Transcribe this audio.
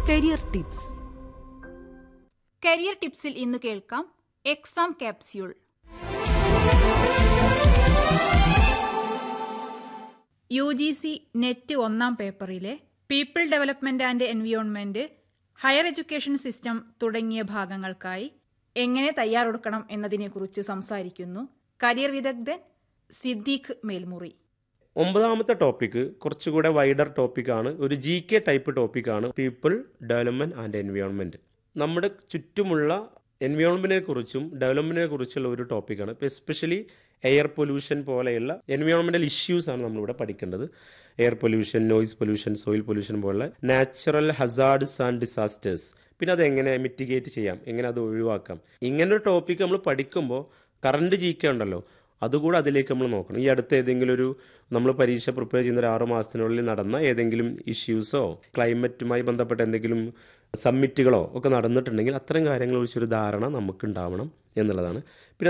career tips career ടിപ്സിൽ ഇന്ന് കേൾക്കാം exam capsule U G C net ഒന്നാം പേപ്പറിലെ people development and environment higher education system തുടങ്ങിയ ഭാഗങ്ങൾക്കായി എങ്ങനെ തയ്യാറെടുക്കണം എന്നതിനെക്കുറിച്ച് സംസാരിക്കുന്നു കരിയർ വിദഗ്ധൻ സിദ്ദീഖ് മേൽമുറി ഒമ്പതാമത്തെ ടോപ്പിക്ക് കുറച്ചുകൂടെ വൈഡർ ടോപ്പിക്കാണ് ഒരു ജി കെ ടൈപ്പ് ടോപ്പിക്കാണ് പീപ്പിൾ ഡെവലപ്മെന്റ് ആൻഡ് എൻവയോൺമെന്റ് നമ്മുടെ ചുറ്റുമുള്ള എൻവയോൺമെന്റിനെ കുറിച്ചും ഡെവലപ്മെന്റിനെ കുറിച്ചുള്ള ഒരു ടോപ്പിക്കാണ് ഇപ്പോൾ എസ്പെഷ്യലി എയർ പൊല്യൂഷൻ പോലെയുള്ള എൻവയോൺമെന്റൽ ഇഷ്യൂസ് ആണ് നമ്മളിവിടെ പഠിക്കേണ്ടത് air pollution noise pollution soil pollution പോലുള്ള നാച്ചുറൽ ഹസാർഡ്സ് ആൻഡ് ഡിസാസ്റ്റേഴ്സ് പിന്നെ അത് എങ്ങനെ മിറ്റിഗേറ്റ് ചെയ്യാം എങ്ങനെ അത് ഒഴിവാക്കാം ഇങ്ങനെ ഒരു ടോപ്പിക്ക് നമ്മൾ പഠിക്കുമ്പോൾ കറണ്ട് ജി കെ ഉണ്ടല്ലോ അതുകൂടെ അതിലേക്ക് നമ്മൾ നോക്കണം ഈ അടുത്ത് ഏതെങ്കിലും ഒരു നമ്മൾ പരീക്ഷ പ്രിപ്പയർ ചെയ്യുന്ന ഒരു ആറ് മാസത്തിനുള്ളിൽ നടന്ന ഏതെങ്കിലും ഇഷ്യൂസോ ക്ലൈമറ്റുമായി ബന്ധപ്പെട്ട എന്തെങ്കിലും സമ്മിറ്റുകളോ ഒക്കെ നടന്നിട്ടുണ്ടെങ്കിൽ അത്തരം കാര്യങ്ങളെ കുറിച്ചൊരു ധാരണ നമുക്ക് ഉണ്ടാവണം എന്നുള്ളതാണ് പിന്നെ